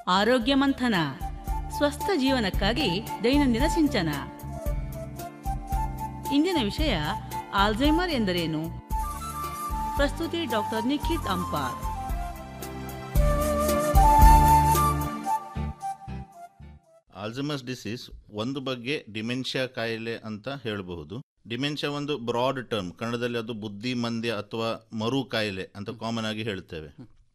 ಆರೋಗ್ಯ ಮಂಥನ ಸ್ವಸ್ಥ ಜೀವನಕ್ಕಾಗಿ ದೈನಂದಿನ ಸಿಂಚನ ಇಂದಿನ ವಿಷಯ ಆಲ್ಝೈಮರ್ ಎಂದರೇನು ಪ್ರಸ್ತುತಿ doctor Nikhit Ampar Alzheimer's disease ಒಂದು ಬಗ್ಗೆ ಡಿಮೆನ್ಷಿಯಾ ಕಾಯಿಲೆ ಅಂತ ಹೇಳಬಹುದು ಡಿಮೆನ್ಷಿಯಾ ಒಂದು ಬ್ರಾಡ್ ಟರ್ಮ್ ಕನ್ನಡದಲ್ಲಿ ಅದು ಬುದ್ಧಿಮಂದ್ಯ ಅಥವಾ ಮರು ಕಾಯಿಲೆ ಅಂತ ಕಾಮನ್ ಆಗಿ ಹೇಳ್ತೇವೆ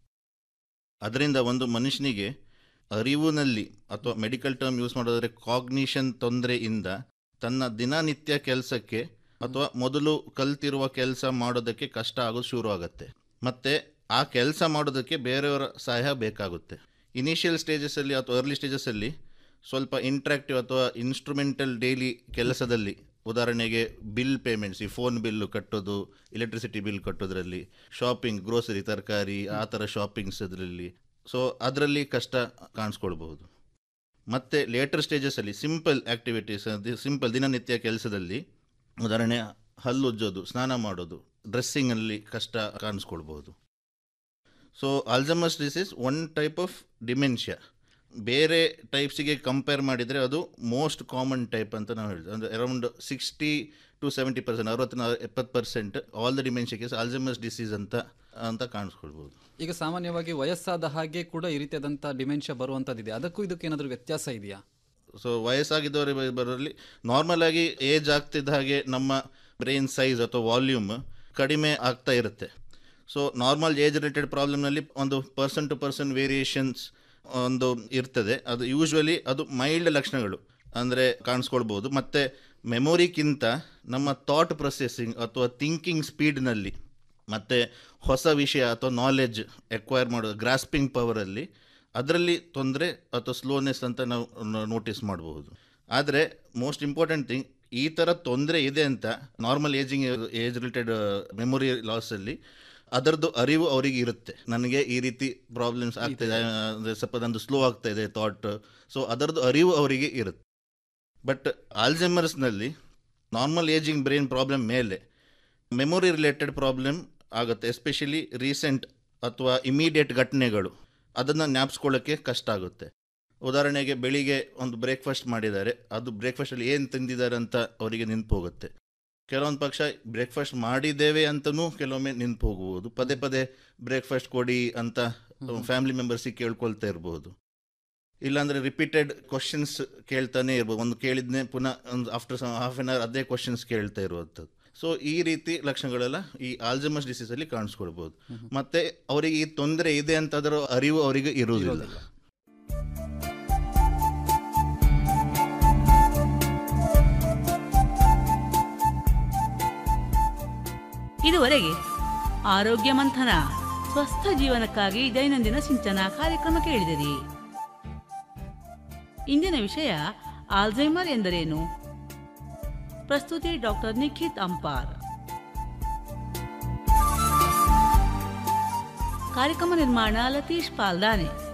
ಅದರಿಂದ ಒಂದು ಮನುಷ್ಯನಿಗೆ ಅರಿವಿನಲ್ಲಿ ಅಥವಾ ಮೆಡಿಕಲ್ ಟರ್ಮ್ ಯೂಸ್ ಮಾಡೋದಾದ್ರೆ ಕಾಗ್ನಿಷನ್ ತೊಂದರೆಯಿಂದ ತನ್ನ ದಿನನಿತ್ಯ ಕೆಲಸಕ್ಕೆ ಅಥವಾ ಮೊದಲು ಕಲ್ತಿರುವ ಕೆಲಸ ಮಾಡೋದಕ್ಕೆ ಕಷ್ಟ ಆಗೋದು ಶುರು ಆಗುತ್ತೆ ಮತ್ತು ಆ ಕೆಲಸ ಮಾಡೋದಕ್ಕೆ ಬೇರೆಯವರ ಸಹಾಯ ಬೇಕಾಗುತ್ತೆ ಇನಿಷಿಯಲ್ ಸ್ಟೇಜಸಲ್ಲಿ ಅಥವಾ ಅರ್ಲಿ ಸ್ಟೇಜಸಲ್ಲಿ ಸ್ವಲ್ಪ ಇಂಟ್ರಾಕ್ಟಿವ್ ಅಥವಾ ಇನ್ಸ್ಟ್ರೂಮೆಂಟಲ್ ಡೈಲಿ ಕೆಲಸದಲ್ಲಿ ಉದಾಹರಣೆಗೆ ಬಿಲ್ ಪೇಮೆಂಟ್ಸ್ ಈ ಫೋನ್ ಬಿಲ್ಲು ಕಟ್ಟೋದು ಎಲೆಕ್ಟ್ರಿಸಿಟಿ ಬಿಲ್ ಕಟ್ಟೋದ್ರಲ್ಲಿ ಶಾಪಿಂಗ್ ಗ್ರೋಸರಿ ತರಕಾರಿ ಆ ಥರ ಶಾಪಿಂಗ್ಸ್ ಅದರಲ್ಲಿ ಸೊ ಅದರಲ್ಲಿ ಕಷ್ಟ ಕಾಣಿಸ್ಕೊಳ್ಬಹುದು ಮತ್ತು ಲೇಟರ್ ಸ್ಟೇಜಸಲ್ಲಿ ಸಿಂಪಲ್ ಆ್ಯಕ್ಟಿವಿಟೀಸ್ ಸಿಂಪಲ್ ದಿನನಿತ್ಯ ಕೆಲಸದಲ್ಲಿ ಉದಾಹರಣೆ ಹಲ್ಲುಜ್ಜೋದು ಸ್ನಾನ ಮಾಡೋದು ಡ್ರೆಸ್ಸಿಂಗಲ್ಲಿ ಕಷ್ಟ ಕಾಣಿಸ್ಕೊಳ್ಬಹುದು so Alzheimer's disease one type of dementia ಬೇರೆ ಟೈಪ್ಸಿಗೆ ಕಂಪೇರ್ ಮಾಡಿದರೆ ಅದು ಮೋಸ್ಟ್ ಕಾಮನ್ ಟೈಪ್ ಅಂತ ನಾವು ಹೇಳ್ತೀವಿ ಅಂದರೆ around sixty to seventy percent ಅರವತ್ತು ಎಪ್ಪತ್ತು percent all the dementia case Alzheimer's disease ಅಂತ ಅಂತ ಕಾಣಿಸ್ಕೊಳ್ಬೋದು ಈಗ ಸಾಮಾನ್ಯವಾಗಿ ವಯಸ್ಸಾದ ಹಾಗೆ ಕೂಡ ಈ ರೀತಿಯಾದಂಥ ಡಿಮೆನ್ಷಿಯಾ ಬರುವಂಥದ್ದಿದೆ ಅದಕ್ಕೂ ಇದಕ್ಕೆ ಏನಾದರೂ ವ್ಯತ್ಯಾಸ ಇದೆಯಾ ಸೊ ವಯಸ್ಸಾಗಿದ್ದವರಿಗೆ ಬರೋಲ್ಲಿ ನಾರ್ಮಲ್ ಆಗಿ ಏಜ್ ಆಗ್ತಿದ್ದ ಹಾಗೆ ನಮ್ಮ ಬ್ರೈನ್ ಸೈಜ್ ಅಥವಾ ವಾಲ್ಯೂಮ್ ಕಡಿಮೆ ಆಗ್ತಾ ಇರುತ್ತೆ ಸೊ ನಾರ್ಮಲ್ ಏಜ್ ರಿಲೇಟೆಡ್ ಪ್ರಾಬ್ಲಮ್ನಲ್ಲಿ ಒಂದು ಪರ್ಸನ್ ಟು ಪರ್ಸನ್ ವೇರಿಯೇಷನ್ಸ್ ಒಂದು ಇರ್ತದೆ ಅದು ಯೂಶ್ವಲಿ ಅದು ಮೈಲ್ಡ್ ಲಕ್ಷಣಗಳು ಅಂದರೆ ಕಾಣಿಸ್ಕೊಳ್ಬೋದು ಮತ್ತು ಮೆಮೊರಿಗಿಂತ ನಮ್ಮ ಥಾಟ್ ಪ್ರೊಸೆಸಿಂಗ್ ಅಥವಾ ಥಿಂಕಿಂಗ್ ಸ್ಪೀಡ್ನಲ್ಲಿ ಮತ್ತು ಹೊಸ ವಿಷಯ ಅಥವಾ ನಾಲೆಡ್ಜ್ ಎಕ್ವೈರ್ ಮಾಡೋದು ಗ್ರಾಸ್ಪಿಂಗ್ ಪವರಲ್ಲಿ ಅದರಲ್ಲಿ ತೊಂದರೆ ಅಥವಾ ಸ್ಲೋನೆಸ್ ಅಂತ ನಾವು ನೋಟಿಸ್ ಮಾಡಬಹುದು ಆದರೆ ಮೋಸ್ಟ್ ಇಂಪಾರ್ಟೆಂಟ್ ಥಿಂಗ್ ಈ ಥರ ತೊಂದರೆ ಇದೆ ಅಂತ normal ageing age related memory ಲಾಸಲ್ಲಿ ಅದರದ್ದು ಅರಿವು ಅವರಿಗೆ ಇರುತ್ತೆ ನನಗೆ ಈ ರೀತಿ ಪ್ರಾಬ್ಲಮ್ಸ್ ಆಗ್ತಾಯಿದೆ ಅಂದರೆ ಸ್ವಲ್ಪ ನಂದು ಸ್ಲೋ ಆಗ್ತಾ ಇದೆ ಥಾಟ್ ಸೊ ಅದರದ್ದು ಅರಿವು ಅವರಿಗೆ ಇರುತ್ತೆ ಬಟ್ ಆಲ್ಝೆಮರ್ಸ್ನಲ್ಲಿ ನಾರ್ಮಲ್ ಏಜಿಂಗ್ ಬ್ರೈನ್ ಪ್ರಾಬ್ಲಮ್ ಮೇಲೆ ಮೆಮೊರಿ ರಿಲೇಟೆಡ್ ಪ್ರಾಬ್ಲಮ್ ಆಗುತ್ತೆ ಎಸ್ಪೆಷಲಿ ರೀಸೆಂಟ್ ಅಥವಾ ಇಮಿಡಿಯೇಟ್ ಘಟನೆಗಳು ಅದನ್ನು ಜ್ಞಾಪಿಸ್ಕೊಳ್ಳೋಕ್ಕೆ ಕಷ್ಟ ಆಗುತ್ತೆ ಉದಾಹರಣೆಗೆ ಬೆಳಿಗ್ಗೆ ಒಂದು ಬ್ರೇಕ್ಫಾಸ್ಟ್ ಮಾಡಿದ್ದಾರೆ ಅದು ಬ್ರೇಕ್ಫಾಸ್ಟಲ್ಲಿ ಏನು ತಿಂದಿದ್ದಾರೆ ಅಂತ ಅವರಿಗೆ ನೆನಪು ಹೋಗುತ್ತೆ ಕೆಲವೊಂದು ಪಕ್ಷ ಬ್ರೇಕ್ಫಾಸ್ಟ್ ಮಾಡಿದ್ದೇವೆ ಅಂತಲೂ ಕೆಲವೊಮ್ಮೆ ನೆನಪು ಹೋಗ್ಬೋದು ಪದೇ ಪದೇ ಬ್ರೇಕ್ಫಾಸ್ಟ್ ಕೊಡಿ ಅಂತ ಫ್ಯಾಮಿಲಿ ಮೆಂಬರ್ಸಿಗೆ ಕೇಳ್ಕೊಳ್ತಾ ಇರ್ಬೋದು ಇಲ್ಲಾಂದರೆ ರಿಪೀಟೆಡ್ ಕ್ವಶನ್ಸ್ ಕೇಳ್ತಾನೆ ಇರ್ಬೋದು ಒಂದು ಕೇಳಿದ್ನೇ ಪುನಃ ಒಂದು ಆಫ್ಟರ್ ಹಾಫ್ ಆನ್ ಅವರ್ ಅದೇ ಕ್ವಶನ್ಸ್ ಕೇಳ್ತಾ ಇರುವಂಥದ್ದು ಸೊ ಈ ರೀತಿ ಲಕ್ಷಣಗಳೆಲ್ಲ ಈ ಆಲ್ಜಮಸ್ ಡಿಸೀಸಲ್ಲಿ ಕಾಣಿಸ್ಕೊಳ್ಬೋದು ಮತ್ತು ಅವರಿಗೆ ಈ ತೊಂದರೆ ಇದೆ ಅಂತ ಅದರ ಅರಿವು ಅವರಿಗೆ ಇರುವುದಿಲ್ಲ ಇದುವರೆಗೆ ಆರೋಗ್ಯ ಮಂಥನ ಸ್ವಸ್ಥ ಜೀವನಕ್ಕಾಗಿ ದೈನಂದಿನ ಸಿಂಚನ ಕಾರ್ಯಕ್ರಮ ಕೇಳಿದಿರಿ ಇಂದಿನ ವಿಷಯ ಆಲ್ಝೈಮರ್ ಎಂದರೇನು ಪ್ರಸ್ತುತಿ ಡಾಕ್ಟರ್ ನಿಖಿತ್ ಅಂಪಾರ್ ಕಾರ್ಯಕ್ರಮ ನಿರ್ಮಾಣ ಲತೀಶ್ ಪಾಲ್ದಾನೆ